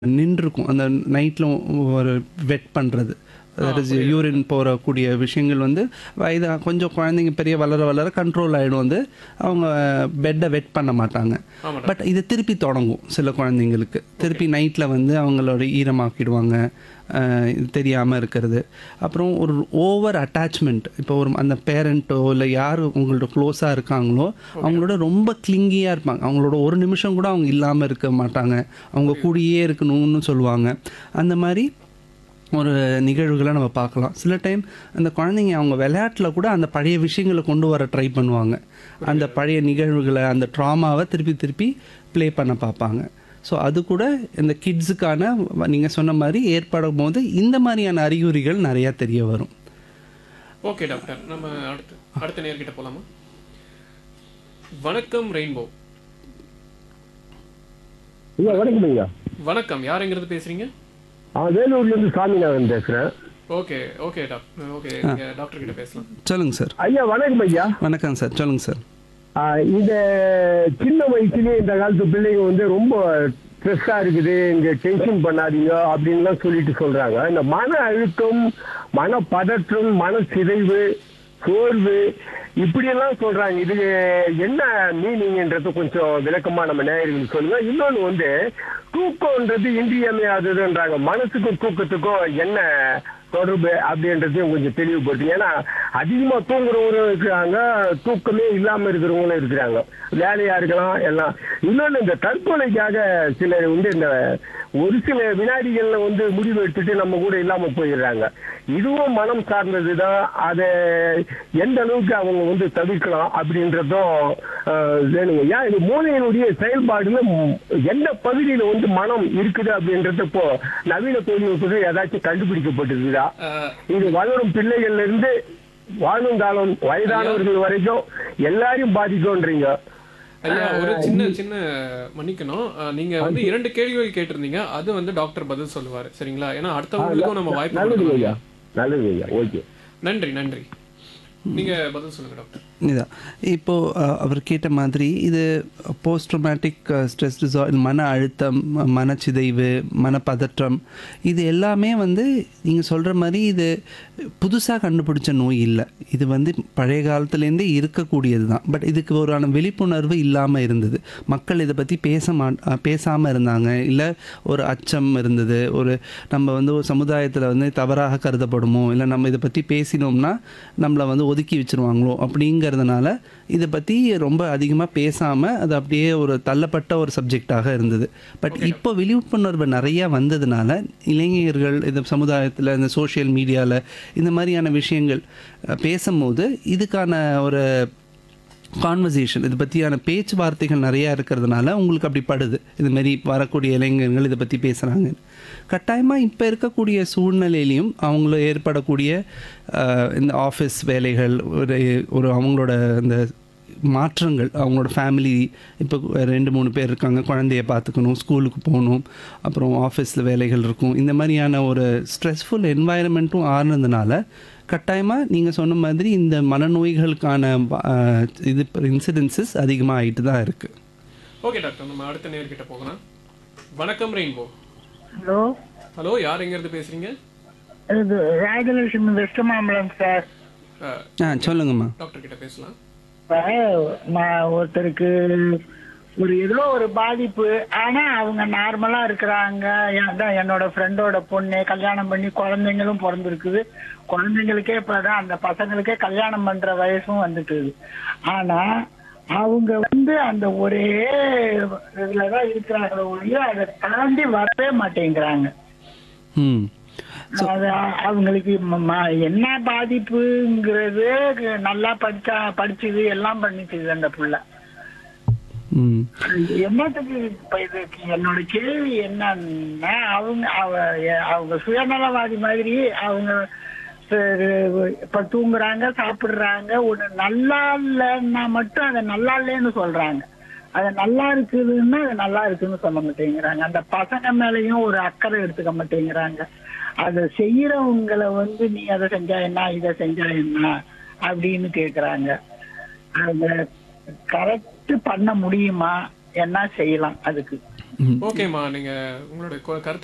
நின்றுருக்கும் அந்த நைட்டில் ஒரு வெட் பண்ணுறது தட் இஸ் யூரின் போகக்கூடிய விஷயங்கள் வந்து வயது கொஞ்சம் குழந்தைங்க பெரிய வளர வளர கண்ட்ரோல் ஆகிடும் வந்து அவங்க பெட்டை வெட் பண்ண மாட்டாங்க ஆமாடா. பட் இது திருப்பி தொடங்கும் சில குழந்தைங்களுக்கு திருப்பி நைட்டில் வந்து அவங்களோட ஈரமாக்கிடுவாங்க அஹ், இது தெரியாமல் இருக்கிறது அப்புறம் ஒரு ஓவர் அட்டாச்மெண்ட் இப்போ ஒரு அந்த பேரண்ட்டோ இல்லை யார் உங்களோட க்ளோஸாக இருக்காங்களோ அவங்களோட ரொம்ப கிளிங்கியாக இருப்பாங்க அவங்களோட ஒரு நிமிஷம் கூட அவங்க இல்லாமல் இருக்க மாட்டாங்க அவங்க கூடயே இருக்கணும்னு சொல்லுவாங்க அந்த மாதிரி ஒரு நிகழ்வுகளை நம்ம பார்க்கலாம் சில டைம் அந்த குழந்தைங்க அவங்க விளையாட்டில் கூட அந்த பழைய விஷயங்களை கொண்டு வர ட்ரை பண்ணுவாங்க அந்த பழைய நிகழ்வுகளை அந்த ட்ராமாவை திருப்பி திருப்பி ப்ளே பண்ண பார்ப்பாங்க ஸோ அது கூட இந்த கிட்ஸுக்கான நீங்கள் சொன்ன மாதிரி ஏற்படும் போது இந்த மாதிரியான அறிகுறிகள் நிறையா தெரிய வரும் ஓகே டாக்டர் நம்ம அடுத்து அடுத்த நேர்கிட்ட போலாமா வணக்கம் ரெயின்போ ஐயா வணக்கம் ஐயா வணக்கம் யாருங்கிறது பேசுறீங்க ஆ வேலூர்ல இருந்து சாமிநாதன் பேசுறேன் ஓகே ஓகே டாக்டர் ஓகே நீங்க டாக்டர் கிட்ட பேசலாம் சொல்லுங்கள் சார் ஐயா வணக்கம் ஐயா வணக்கம் சார் சொல்லுங்கள் சார் ஆ, இந்த சின்ன வயசுலயே இந்த காலத்து பிள்ளைங்க வந்து ரொம்ப ஸ்ட்ரெஸ்ஸா இருக்குது இங்க டென்ஷன் பண்ணாதீங்க அப்படின்லாம் சொல்லிட்டு சொல்றாங்க இந்த மன அழுத்தம் மன பதற்றம் மன சிதைவு சோர்வு இப்படியெல்லாம் சொல்றாங்க இது என்ன மீனிங்ன்றது கொஞ்சம் விளக்கமா நம்ம நேயர்களுக்கு சொல்லுங்க இன்னொன்னு வந்து தூக்கம்ன்றது இன்றியமையாததுன்றாங்க மனசுக்கும் தூக்கத்துக்கும் என்ன தொடர்பு அப்படின்றதையும் கொஞ்சம் தெளிவுபடுத்துங்க ஏன்னா அதிகமா தூங்குறவங்களும் இருக்கிறாங்க தூக்கமே இல்லாம இருக்கிறவங்களும் இருக்கிறாங்க வேலையா இருக்கலாம் எல்லாம் இன்னொன்னு இந்த தற்கொலைக்காக சிலர் வந்து இந்த ஒரு சில வினாடிகள்ல வந்து முடிவு எடுத்துட்டு நம்ம கூட இல்லாம போயிடுறாங்க இதுவும் மனம் சார்ந்ததுதான் அதை எந்த அளவுக்கு அவங்க வந்து தவிர்க்கலாம் அப்படின்றதும் ஆஹ், வேணுங்க ஏன் இது மூளையினுடைய செயல்பாடுல ம், எந்த பகுதியில வந்து மனம் இருக்குது அப்படின்றது இப்போ நவீன தொழில்நுட்பத்தில் ஏதாச்சும் கண்டுபிடிக்கப்பட்டிருக்குதா அஹ், இது வளரும் பிள்ளைகள்ல இருந்து வாழும் காலம் வயதானவர்கள் வரைக்கும் எல்லாரையும் பாதிக்கும்ன்றீங்க ஐயா ஒரு சின்ன சின்ன மன்னிக்கணும் அஹ், நீங்க வந்து இரண்டு கேள்விகள் கேட்டிருந்தீங்க அது வந்து டாக்டர் பதில் சொல்லுவாரு சரிங்களா ஏன்னா அடுத்தவங்களுக்கும் நம்ம வாய்ப்பு நல்லது கொடுக்கணும் ஐயா நல்லது ஐயா ஓகே நன்றி நன்றி நீங்க பதில் சொல்லுங்க டாக்டர் இதான் இப்போது அவர் கேட்ட மாதிரி இது போஸ்ட் ட்ரோமேட்டிக் ஸ்ட்ரெஸ் டிசார்டர் மன அழுத்தம் ம- மனச்சிதைவு மனப்பதற்றம் இது எல்லாமே வந்து நீங்கள் சொல்கிற மாதிரி இது புதுசாக கண்டுபிடிச்ச நோய் இல்லை இது வந்து பழைய காலத்துலேருந்தே இருக்கக்கூடியது தான் பட் இதுக்கு ஒரு விழிப்புணர்வு இல்லாமல் இருந்தது மக்கள் இதை பற்றி பேச மா பேசாமல் இருந்தாங்க இல்லை ஒரு அச்சம் இருந்தது ஒரு நம்ம வந்து ஒரு சமுதாயத்தில் வந்து தவறாக கருதப்படுமோ இல்லை நம்ம இதை பற்றி பேசினோம்னா நம்மளை வந்து ஒதுக்கி வச்சிருவாங்களோ அப்படிங்கிறதுனால இதை பற்றி ரொம்ப அதிகமாக பேசாமல் அது அப்படியே ஒரு தள்ளப்பட்ட ஒரு சப்ஜெக்டாக இருந்தது பட் இப்போ விழிப்புணர்வு நிறையா வந்ததுனால இளைஞர்கள் இந்த சமுதாயத்தில் இந்த சோஷியல் மீடியாவில் இந்த மாதிரியான விஷயங்கள் அஹ், பேசும்போது இதுக்கான ஒரு கான்வர்சேஷன் இது பற்றியான பேச்சுவார்த்தைகள் நிறையா இருக்கிறதுனால உங்களுக்கு அப்படி படுது இது மாதிரி வரக்கூடிய இளைஞர்கள் இதை பற்றி பேசுகிறாங்க கட்டாயமாக இப்போ இருக்கக்கூடிய சூழ்நிலையிலையும் அவங்கள ஏற்படக்கூடிய அஹ், இந்த ஆஃபீஸ் வேலைகள் ஒரு ஒரு அவங்களோட இந்த மாற்றங்கள் அவங்களோட ஃபேமிலி இப்போ ரெண்டு மூணு பேர் இருக்காங்க குழந்தைய பார்த்துக்கணும் ஸ்கூலுக்கு போகணும் அப்புறம் ஆஃபீஸில் வேலைகள் இருக்கும் இந்த மாதிரியான ஒரு ஸ்ட்ரெஸ்ஃபுல் என்வாயரன்மெண்ட்டும் ஆறுனதுனால கட்டாயமாக நீங்கள் சொன்ன மாதிரி இந்த மனநோய்களுக்கான அஹ், இது இன்சிடென்சஸ் அதிகமாக ஆகிட்டு தான் இருக்குது ஓகே டாக்டர் நம்ம அடுத்த நேர்கிட்ட போகலாம் வணக்கம் ரெயின்போ ஹலோ ஹலோ யார் எங்க இருந்து பேசுறீங்க இது ராஜலட்சுமி வெஸ்ட் மாம்பலம் சார் அஹ், ஆ சொல்லுங்கம்மா டாக்டர் கிட்ட பேசலாம் இப்ப நான் ஒருத்தருக்கு ஒரு ஏதோ ஒரு பாதிப்பு ஆனா அவங்க நார்மலா இருக்கிறாங்க அதான் என்னோட ஃப்ரெண்டோட பொண்ணு கல்யாணம் பண்ணி குழந்தைங்களும் பிறந்திருக்குது குழந்தைங்களுக்கே இப்பதான் அந்த பசங்களுக்கே கல்யாணம் பண்ற வயசும் வந்துட்டுது ஆனா அவங்க வந்து அந்த ஒரே இதுலதான் இருக்கிறாங்களோ ஒழிய அதை தாண்டி வரவே மாட்டேங்கிறாங்க ம் அது அ- அவங்களுக்கு ம- ம- என்ன பாதிப்புங்கிறது நல்லா படிச்சா படிச்சது எல்லாம் பண்ணிச்சுது அந்த புள்ள ம் என்னத்துக்கு இப்ப இதுக்கு என்னோட கேள்வி என்னன்னா அவங்க அவ- எ- அவங்க சுயநலவாதி மாதிரி அவங்க சரி, இப்ப தூங்குறாங்க சாப்பிடுறாங்க ஒண்ணு நல்லா இல்லைன்னா மட்டும் அதை நல்லா இல்லைன்னு சொல்றாங்க அது நல்லா இருக்குதுன்னா அது நல்லா இருக்குன்னு சொல்ல மாட்டேங்கிறாங்க அந்த பசங்க மேலயும் ஒரு அக்கறை எடுத்துக்க மாட்டேங்கிறாங்க அதை செய்யறவங்களை வந்து நீ அதை செஞ்சா என்ன இதை செஞ்சா என்ன அப்படின்னு கேக்குறாங்க அதை கரெக்ட் பண்ண முடியுமா என்ன செய்யலாம் அதுக்கு ம். ஓகேம்மா நீங்க உங்களோட கொ- கருத்து